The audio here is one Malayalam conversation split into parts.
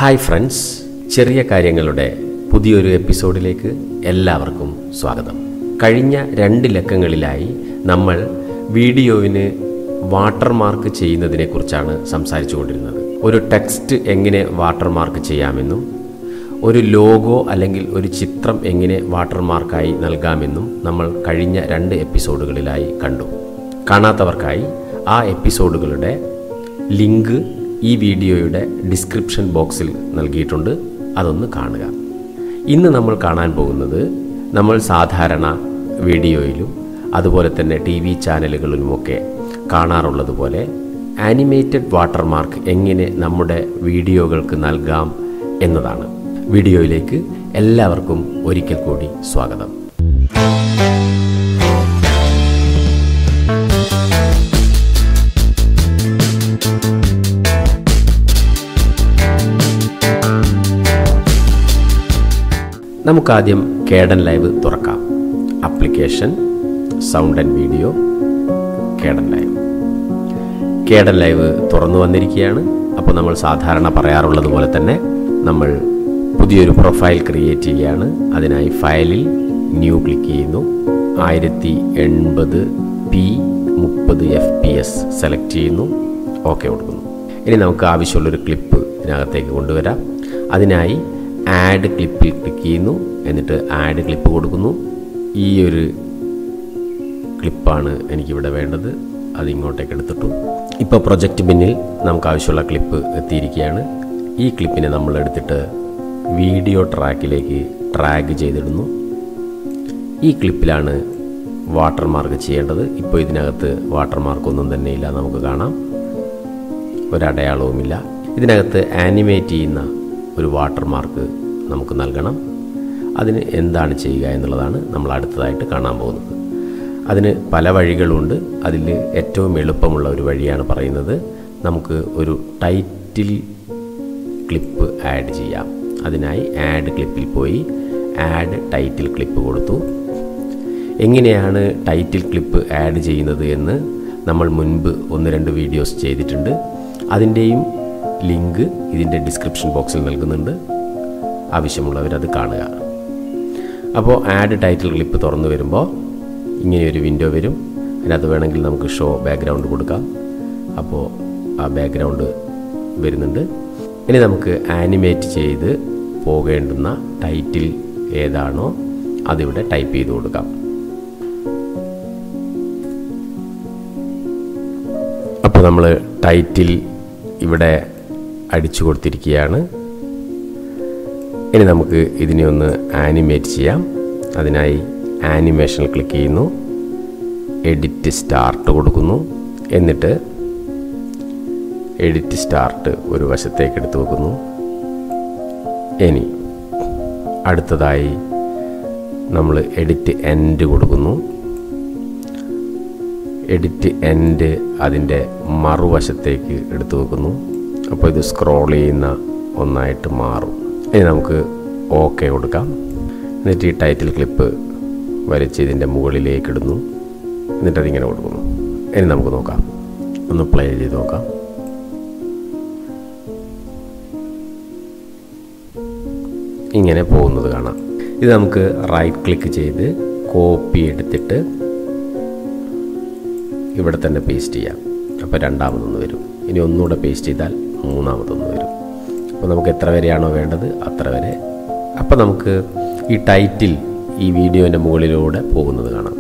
ഹായ് ഫ്രണ്ട്സ് ചെറിയ കാര്യങ്ങളുടെ പുതിയൊരു എപ്പിസോഡിലേക്ക് എല്ലാവർക്കും സ്വാഗതം കഴിഞ്ഞ രണ്ട് ലക്കങ്ങളിലായി നമ്മൾ വീഡിയോവിന് വാട്ടർമാർക്ക് ചെയ്യുന്നതിനെക്കുറിച്ചാണ് സംസാരിച്ചു കൊണ്ടിരുന്നത് ഒരു ടെക്സ്റ്റ് എങ്ങനെ വാട്ടർമാർക്ക് ചെയ്യാമെന്നും ഒരു ലോഗോ അല്ലെങ്കിൽ ഒരു ചിത്രം എങ്ങനെ വാട്ടർമാർക്കായി നൽകാമെന്നും നമ്മൾ കഴിഞ്ഞ രണ്ട് എപ്പിസോഡുകളിലായി കണ്ടു കാണാത്തവർക്കായി ആ എപ്പിസോഡുകളുടെ ലിങ്ക് ഈ വീഡിയോയുടെ ഡിസ്ക്രിപ്ഷൻ ബോക്സിൽ നൽകിയിട്ടുണ്ട് അതൊന്ന് കാണുക ഇന്ന് നമ്മൾ കാണാൻ പോകുന്നത് നമ്മൾ സാധാരണ വീഡിയോയിലും അതുപോലെ തന്നെ ടി വി ചാനലുകളിലുമൊക്കെ കാണാറുള്ളതുപോലെ ആനിമേറ്റഡ് വാട്ടർമാർക്ക് എങ്ങനെ നമ്മുടെ വീഡിയോകൾക്ക് നൽകാം എന്നതാണ് വീഡിയോയിലേക്ക് എല്ലാവർക്കും ഒരിക്കൽ കൂടി സ്വാഗതം നമുക്കാദ്യം കേഡൻ ലൈവ് തുറക്കാം application sound and video Kdenlive Kdenlive തുറന്നു വന്നിരിക്കുകയാണ് അപ്പോൾ നമ്മൾ സാധാരണ പറയാറുള്ളത് പോലെ തന്നെ നമ്മൾ പുതിയൊരു പ്രൊഫൈൽ ക്രിയേറ്റ് ചെയ്യുകയാണ് അതിനായി ഫയലിൽ ന്യൂ ക്ലിക്ക് ചെയ്യുന്നു ആയിരത്തി എൺപത് പി മുപ്പത് എഫ് പി എസ് സെലക്ട് ചെയ്യുന്നു ഓക്കെ കൊടുക്കുന്നു ഇനി നമുക്ക് ആവശ്യമുള്ളൊരു ക്ലിപ്പ് ഇതിനകത്തേക്ക് കൊണ്ടുവരാം അതിനായി ആഡ് ക്ലിപ്പിൽ ക്ലിക്ക് ചെയ്യുന്നു എന്നിട്ട് ആഡ് ക്ലിപ്പ് കൊടുക്കുന്നു ഈ ഒരു ക്ലിപ്പാണ് എനിക്കിവിടെ വേണ്ടത് അത് ഇങ്ങോട്ടേക്ക് എടുത്തിട്ടു ഇപ്പോൾ പ്രൊജക്റ്റ് ബിന്നിൽ നമുക്ക് ആവശ്യമുള്ള ക്ലിപ്പ് എത്തിയിരിക്കുകയാണ് ഈ ക്ലിപ്പിനെ നമ്മൾ എടുത്തിട്ട് വീഡിയോ ട്രാക്കിലേക്ക് ട്രാഗ് ചെയ്തിടുന്നു ഈ ക്ലിപ്പിലാണ് വാട്ടർമാർക്ക് ചെയ്യേണ്ടത് ഇപ്പോൾ ഇതിനകത്ത് വാട്ടർമാർക്കൊന്നും തന്നെ ഇല്ല നമുക്ക് കാണാം ഒരടയാളവുമില്ല ഇതിനകത്ത് ആനിമേറ്റ് ചെയ്യുന്ന ഒരു വാട്ടർമാർക്ക് നമുക്ക് നൽകണം അതിന് എന്താണ് ചെയ്യുക എന്നുള്ളതാണ് നമ്മൾ അടുത്തതായിട്ട് കാണാൻ പോകുന്നത് അതിന് പല വഴികളുണ്ട് അതിൽ ഏറ്റവും എളുപ്പമുള്ള ഒരു വഴിയാണ് പറയുന്നത് നമുക്ക് ഒരു ടൈറ്റിൽ ക്ലിപ്പ് ആഡ് ചെയ്യാം അതിനായി ആഡ് ക്ലിപ്പിൽ പോയി ആഡ് ടൈറ്റിൽ ക്ലിപ്പ് കൊടുത്തു എങ്ങനെയാണ് ടൈറ്റിൽ ക്ലിപ്പ് ആഡ് ചെയ്യുന്നത് എന്ന് നമ്മൾ മുൻപ് ഒന്ന് രണ്ട് വീഡിയോസ് ചെയ്തിട്ടുണ്ട് അതിൻ്റെയും ലിങ്ക് ഇതിൻ്റെ ഡിസ്ക്രിപ്ഷൻ ബോക്സിൽ നൽകുന്നുണ്ട് ആവശ്യമുള്ളവരത് കാണുക അപ്പോൾ ആഡ് ടൈറ്റിൽ ക്ലിപ്പ് തുറന്നു വരുമ്പോൾ ഇങ്ങനെയൊരു വിൻഡോ വരും അതിനകത്ത് വേണമെങ്കിൽ നമുക്ക് ഷോ ബാക്ക്ഗ്രൗണ്ട് കൊടുക്കാം അപ്പോൾ ആ ബാക്ക്ഗ്രൗണ്ട് വരുന്നുണ്ട് ഇനി നമുക്ക് ആനിമേറ്റ് ചെയ്ത് പോകേണ്ടുന്ന ടൈറ്റിൽ ഏതാണോ അതിവിടെ ടൈപ്പ് ചെയ്ത് കൊടുക്കാം അപ്പോൾ നമ്മൾ ടൈറ്റിൽ ഇവിടെ അടിച്ചു കൊടുത്തിരിക്കുകയാണ് ഇനി നമുക്ക് ഇതിനെ ഒന്ന് ആനിമേറ്റ് ചെയ്യാം അതിനായി ആനിമേഷൻ ക്ലിക്ക് ചെയ്യുന്നു എഡിറ്റ് സ്റ്റാർട്ട് കൊടുക്കുന്നു എന്നിട്ട് എഡിറ്റ് സ്റ്റാർട്ട് ഒരു വശത്തേക്ക് എടുത്തു വെക്കുന്നു ഇനി അടുത്തതായി നമ്മൾ എഡിറ്റ് എൻഡ് കൊടുക്കുന്നു എഡിറ്റ് എൻഡ് അതിൻ്റെ മറുവശത്തേക്ക് എടുത്തു വെക്കുന്നു അപ്പോൾ ഇത് സ്ക്രോൾ ചെയ്യുന്ന ഒന്നായിട്ട് മാറും ഇനി നമുക്ക് ഓക്കെ കൊടുക്കാം എന്നിട്ട് ഈ ടൈറ്റിൽ ക്ലിപ്പ് വരച്ച് ഇതിൻ്റെ മുകളിലേക്ക് ഇടുന്നു എന്നിട്ട് അതിങ്ങനെ കൊടുക്കുന്നു ഇനി നമുക്ക് നോക്കാം ഒന്ന് പ്ലേ ചെയ്ത് നോക്കാം ഇങ്ങനെ പോകുന്നത് കാണാം ഇത് നമുക്ക് റൈറ്റ് ക്ലിക്ക് ചെയ്ത് കോപ്പി എടുത്തിട്ട് ഇവിടെ തന്നെ പേസ്റ്റ് ചെയ്യാം അപ്പോൾ രണ്ടാമതൊന്ന് വരും ഇനി ഒന്നുകൂടെ പേസ്റ്റ് ചെയ്താൽ മൂന്നാമതൊന്ന് വരും അപ്പോൾ നമുക്ക് എത്ര വരെയാണോ വേണ്ടത് അത്ര വരെ അപ്പോൾ നമുക്ക് ഈ ടൈറ്റിൽ ഈ വീഡിയോൻ്റെ മുകളിലൂടെ പോകുന്നത് കാണാം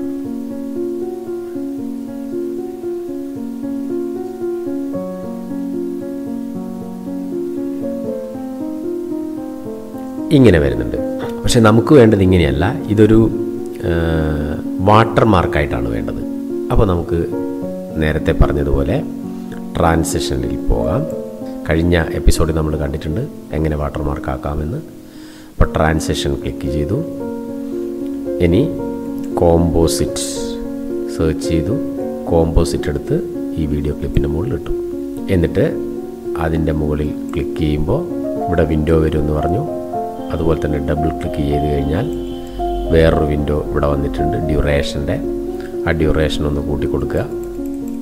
ഇങ്ങനെ വരുന്നുണ്ട് പക്ഷെ നമുക്ക് വേണ്ടത് ഇങ്ങനെയല്ല ഇതൊരു വാട്ടർ മാർക്കായിട്ടാണ് വേണ്ടത് അപ്പോൾ നമുക്ക് നേരത്തെ പറഞ്ഞതുപോലെ ട്രാൻസിഷനിൽ പോകാം കഴിഞ്ഞ എപ്പിസോഡിൽ നമ്മൾ കണ്ടിട്ടുണ്ട് എങ്ങനെ വാട്ടർമാർക്ക് ആക്കാമെന്ന് അപ്പോൾ ട്രാൻസിഷൻ ക്ലിക്ക് ചെയ്തു ഇനി കോമ്പോസിറ്റ് സെർച്ച് ചെയ്തു കോമ്പോസിറ്റ് എടുത്ത് ഈ വീഡിയോ ക്ലിപ്പിൻ്റെ മുകളിൽ ഇട്ടു എന്നിട്ട് അതിൻ്റെ മുകളിൽ ക്ലിക്ക് ചെയ്യുമ്പോൾ ഇവിടെ വിൻഡോ വരുമെന്ന് പറഞ്ഞു അതുപോലെ തന്നെ ഡബിൾ ക്ലിക്ക് ചെയ്ത് കഴിഞ്ഞാൽ വേറൊരു വിൻഡോ ഇവിടെ വന്നിട്ടുണ്ട് ഡ്യൂറേഷൻ്റെ ആ ഡ്യൂറേഷൻ ഒന്ന് കൂട്ടി കൊടുക്കുക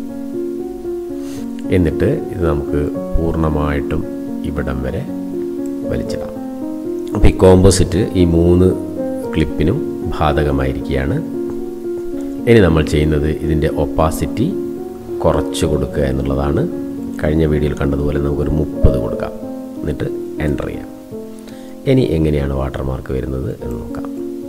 എന്നിട്ട് ഇത് നമുക്ക് പൂർണ്ണമായിട്ടും ഇവിടം വരെ വലിച്ചിടാം അപ്പോൾ ഈ കോമ്പോസിറ്റ് ഈ മൂന്ന് ക്ലിപ്പിനും ബാധകമായിരിക്കുകയാണ് ഇനി നമ്മൾ ചെയ്യുന്നത് ഇതിൻ്റെ ഒപ്പാസിറ്റി കുറച്ച് കൊടുക്കുക എന്നുള്ളതാണ് കഴിഞ്ഞ വീഡിയോയിൽ കണ്ടതുപോലെ നമുക്കൊരു മുപ്പത് കൊടുക്കാം എന്നിട്ട് എൻ്റർ ചെയ്യാം ഇനി എങ്ങനെയാണ് വാട്ടർമാർക്ക് വരുന്നത് എന്ന് നോക്കാം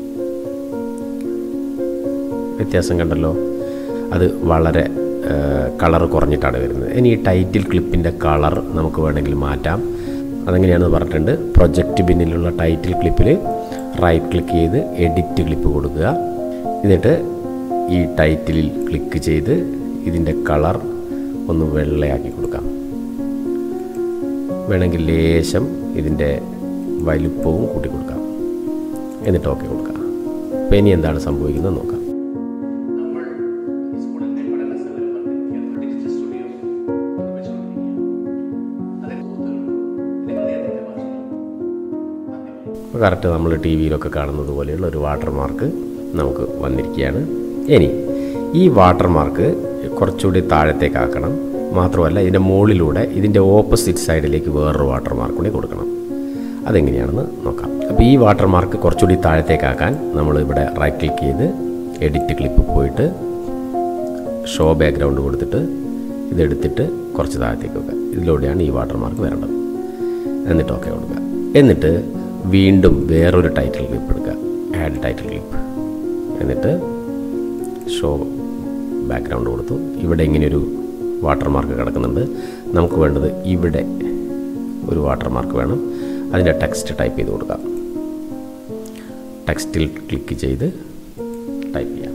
വ്യത്യാസം കണ്ടല്ലോ അത് വളരെ കളർ കുറഞ്ഞിട്ടാണ് വരുന്നത് ഇനി ഈ ടൈറ്റിൽ ക്ലിപ്പിൻ്റെ കളർ നമുക്ക് വേണമെങ്കിൽ മാറ്റാം അതെങ്ങനെയാണെന്ന് പറഞ്ഞിട്ടുണ്ട് പ്രൊജക്റ്റ് ബിന്നിലുള്ള ടൈറ്റിൽ ക്ലിപ്പിൽ റൈറ്റ് ക്ലിക്ക് ചെയ്ത് എഡിറ്റ് ക്ലിപ്പ് കൊടുക്കുക എന്നിട്ട് ഈ ടൈറ്റിലിൽ ക്ലിക്ക് ചെയ്ത് ഇതിൻ്റെ കളർ ഒന്ന് വെള്ളയാക്കി കൊടുക്കാം വേണമെങ്കിൽ ലേശം ഇതിൻ്റെ വലുപ്പവും കൂട്ടി കൊടുക്കാം എന്നിട്ട് ഓക്കെ കൊടുക്കാം അപ്പോൾ ഇനി എന്താണ് സംഭവിക്കുന്നത് നോക്കാം നമ്മൾ ഈ സ്കൂളിന്റെ പഠന സേവനം വർദ്ധിപ്പിക്കാൻ ഡിജിറ്റൽ സ്റ്റുഡിയോ നിർമ്മിച്ചുകൊണ്ടിരിക്കുകയാണ് അതിന് സുഹൃത്തുക്കൾ നിങ്ങൾ ഏതെങ്കിലും ഭാഷയിൽ ആദ്യമായി അപ്പോൾ കറക്റ്റ് നമ്മൾ ടി വിയിലൊക്കെ കാണുന്നത് പോലെയുള്ള ഒരു വാട്ടർ മാർക്ക് നമുക്ക് വന്നിരിക്കുകയാണ് ഇനി ഈ വാട്ടർ മാർക്ക് കുറച്ചുകൂടി താഴത്തേക്ക് ആക്കണം മാത്രമല്ല ഇതിൻ്റെ മുകളിലൂടെ ഇതിൻ്റെ ഓപ്പോസിറ്റ് സൈഡിലേക്ക് വേറൊരു വാട്ടർ മാർക്ക് കൂടി കൊടുക്കണം അതെങ്ങനെയാണെന്ന് നോക്കാം അപ്പോൾ ഈ വാട്ടർ മാർക്ക് കുറച്ചുകൂടി താഴത്തേക്കാക്കാൻ നമ്മൾ ഇവിടെ റൈറ്റ് ക്ലിക്ക് ചെയ്ത് എഡിറ്റ് ക്ലിപ്പ് പോയിട്ട് ഷോ ബാക്ക്ഗ്രൗണ്ട് കൊടുത്തിട്ട് ഇതെടുത്തിട്ട് കുറച്ച് താഴത്തേക്ക് വെക്കുക ഇതിലൂടെയാണ് ഈ വാട്ടർ മാർക്ക് വരേണ്ടത് എന്നിട്ട് ഓക്കെ കൊടുക്കുക എന്നിട്ട് വീണ്ടും വേറൊരു ടൈറ്റിൽ ക്ലിപ്പ് എടുക്കുക ആഡ് ടൈറ്റിൽ ക്ലിപ്പ് എന്നിട്ട് ഷോ ബാക്ക്ഗ്രൗണ്ട് കൊടുത്തു ഇവിടെ ഇങ്ങനെയൊരു വാട്ടർ മാർക്ക് കിടക്കുന്നുണ്ട് നമുക്ക് വേണ്ടത് ഇവിടെ ഒരു വാട്ടർ മാർക്ക് വേണം അതിൻ്റെ ടെക്സ്റ്റ് ടൈപ്പ് ചെയ്ത് കൊടുക്കാം ടെക്സ്റ്റിൽ ക്ലിക്ക് ചെയ്ത് ടൈപ്പ് ചെയ്യാം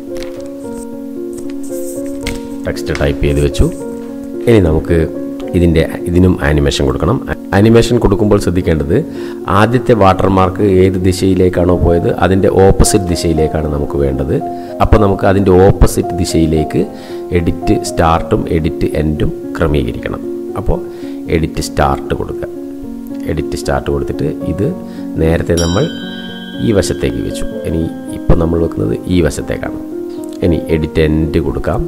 ടെക്സ്റ്റ് ടൈപ്പ് ചെയ്ത് വെച്ചു ഇനി നമുക്ക് ഇതിൻ്റെ ഇതിനും ആനിമേഷൻ കൊടുക്കണം ആനിമേഷൻ കൊടുക്കുമ്പോൾ ശ്രദ്ധിക്കേണ്ടത് ആദ്യത്തെ വാട്ടർ മാർക്ക് ഏത് ദിശയിലേക്കാണോ പോയത് അതിൻ്റെ ഓപ്പോസിറ്റ് ദിശയിലേക്കാണ് നമുക്ക് വേണ്ടത് അപ്പോൾ നമുക്ക് അതിൻ്റെ ഓപ്പോസിറ്റ് ദിശയിലേക്ക് എഡിറ്റ് സ്റ്റാർട്ടും എഡിറ്റ് എൻഡും ക്രമീകരിക്കണം അപ്പോൾ എഡിറ്റ് സ്റ്റാർട്ട് കൊടുക്കുക എഡിറ്റ് സ്റ്റാർട്ട് കൊടുത്തിട്ട് ഇത് നേരത്തെ നമ്മൾ ഈ വശത്തേക്ക് വെച്ചു ഇനി ഇപ്പോൾ നമ്മൾ വെക്കുന്നത് ഈ വശത്തേക്കാണ് ഇനി എഡിറ്റ് എൻഡ് കൊടുക്കാം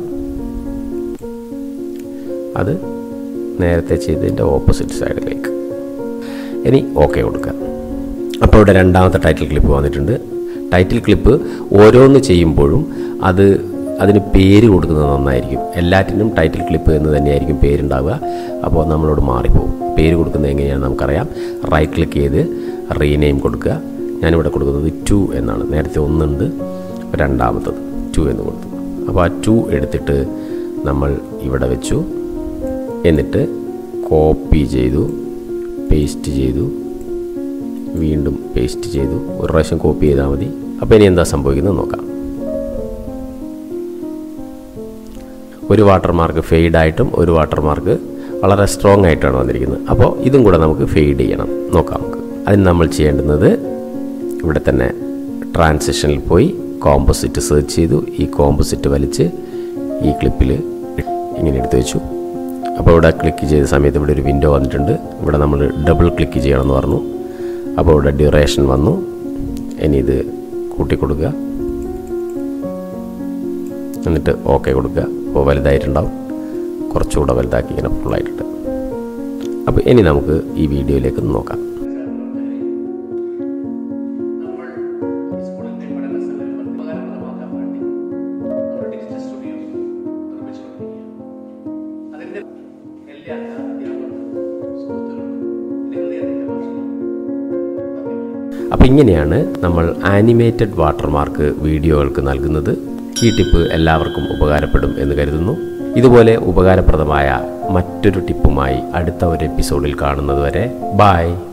അത് നേരത്തെ ചെയ്തതിൻ്റെ ഓപ്പോസിറ്റ് സൈഡിലേക്ക് ഇനി ഓക്കെ കൊടുക്കുക അപ്പോൾ ഇവിടെ രണ്ടാമത്തെ ടൈറ്റിൽ ക്ലിപ്പ് വന്നിട്ടുണ്ട് ടൈറ്റിൽ ക്ലിപ്പ് ഓരോന്ന് ചെയ്യുമ്പോഴും അത് അതിന് പേര് കൊടുക്കുന്നത് നന്നായിരിക്കും എല്ലാറ്റിനും ടൈറ്റിൽ ക്ലിപ്പ് എന്ന് തന്നെയായിരിക്കും പേരുണ്ടാവുക അപ്പോൾ നമ്മളോട് മാറിപ്പോകും പേര് കൊടുക്കുന്നത് എങ്ങനെയാണെന്ന് നമുക്കറിയാം റൈറ്റ് ക്ലിക്ക് ചെയ്ത് റീനെയിം കൊടുക്കുക ഞാനിവിടെ കൊടുക്കുന്നത് ടു എന്നാണ് നേരത്തെ ഒന്നുണ്ട് രണ്ടാമത്തത് ടു എന്ന് കൊടുത്തു അപ്പോൾ ആ ടു എടുത്തിട്ട് നമ്മൾ ഇവിടെ വെച്ചു എന്നിട്ട് കോപ്പി ചെയ്തു പേസ്റ്റ് ചെയ്തു വീണ്ടും പേസ്റ്റ് ചെയ്തു ഒരു പ്രാവശ്യം കോപ്പി ചെയ്താൽ മതി അപ്പോൾ ഇനി എന്താ സംഭവിക്കുന്നത് നോക്കാം ഒരു വാട്ടർ മാർക്ക് ഫെയ്ഡായിട്ടും ഒരു വാട്ടർ മാർക്ക് വളരെ സ്ട്രോങ് ആയിട്ടാണ് വന്നിരിക്കുന്നത് അപ്പോൾ ഇതും കൂടെ നമുക്ക് ഫെയ്ഡ് ചെയ്യണം നോക്കാം നമുക്ക് അതിന് നമ്മൾ ചെയ്യേണ്ടുന്നത് ഇവിടെ തന്നെ ട്രാൻസിഷനിൽ പോയി കോമ്പോസിറ്റ് സെർച്ച് ചെയ്തു ഈ കോമ്പോസിറ്റ് വലിച്ച് ഈ ക്ലിപ്പിൽ ഇങ്ങനെ എടുത്തു വെച്ചു അപ്പോൾ ഇവിടെ ക്ലിക്ക് ചെയ്ത സമയത്ത് ഇവിടെ ഒരു വിൻഡോ വന്നിട്ടുണ്ട് ഇവിടെ നമ്മൾ ഡബിൾ ക്ലിക്ക് ചെയ്യണമെന്ന് പറഞ്ഞു അപ്പോൾ ഇവിടെ ഡ്യൂറേഷൻ വന്നു ഇനി ഇത് കൂട്ടിക്കൊടുക്കുക എന്നിട്ട് ഓക്കെ കൊടുക്കുക അപ്പോൾ വലുതായിട്ടുണ്ടാവും കുറച്ചുകൂടെ വലുതാക്കി ഇങ്ങനെ ഫുള്ളായിട്ടുണ്ട് അപ്പോൾ ഇനി നമുക്ക് ഈ വീഡിയോയിലേക്ക് നോക്കാം നമ്മൾ ഈ സ്കൂളിന്റെ പഠന സേവനം ഉപകാരപ്രദമാക്കാൻ വേണ്ടി നമ്മൾ ഡിജിറ്റൽ സ്റ്റുഡിയോ നിർമ്മിച്ചുകൊണ്ടിരിക്കുകയാണ് അതിന്റെ എല്ലാ അധ്യാപകർക്കും സുഹൃത്തുക്കൾക്കും നിങ്ങൾ ഏതെങ്കിലും ഭാഷയിൽ ആദ്യമായി അപ്പോൾ ഇങ്ങനെയാണ് നമ്മൾ ആനിമേറ്റഡ് വാട്ടർമാർക്ക് വീഡിയോകൾക്ക് നൽകുന്നത് ഈ ടിപ്പ് എല്ലാവർക്കും ഉപകാരപ്പെടും എന്ന് കരുതുന്നു ഇതുപോലെ ഉപകാരപ്രദമായ മറ്റൊരു ടിപ്പുമായി അടുത്ത ഒരു എപ്പിസോഡിൽ കാണുന്നതുവരെ ബായ്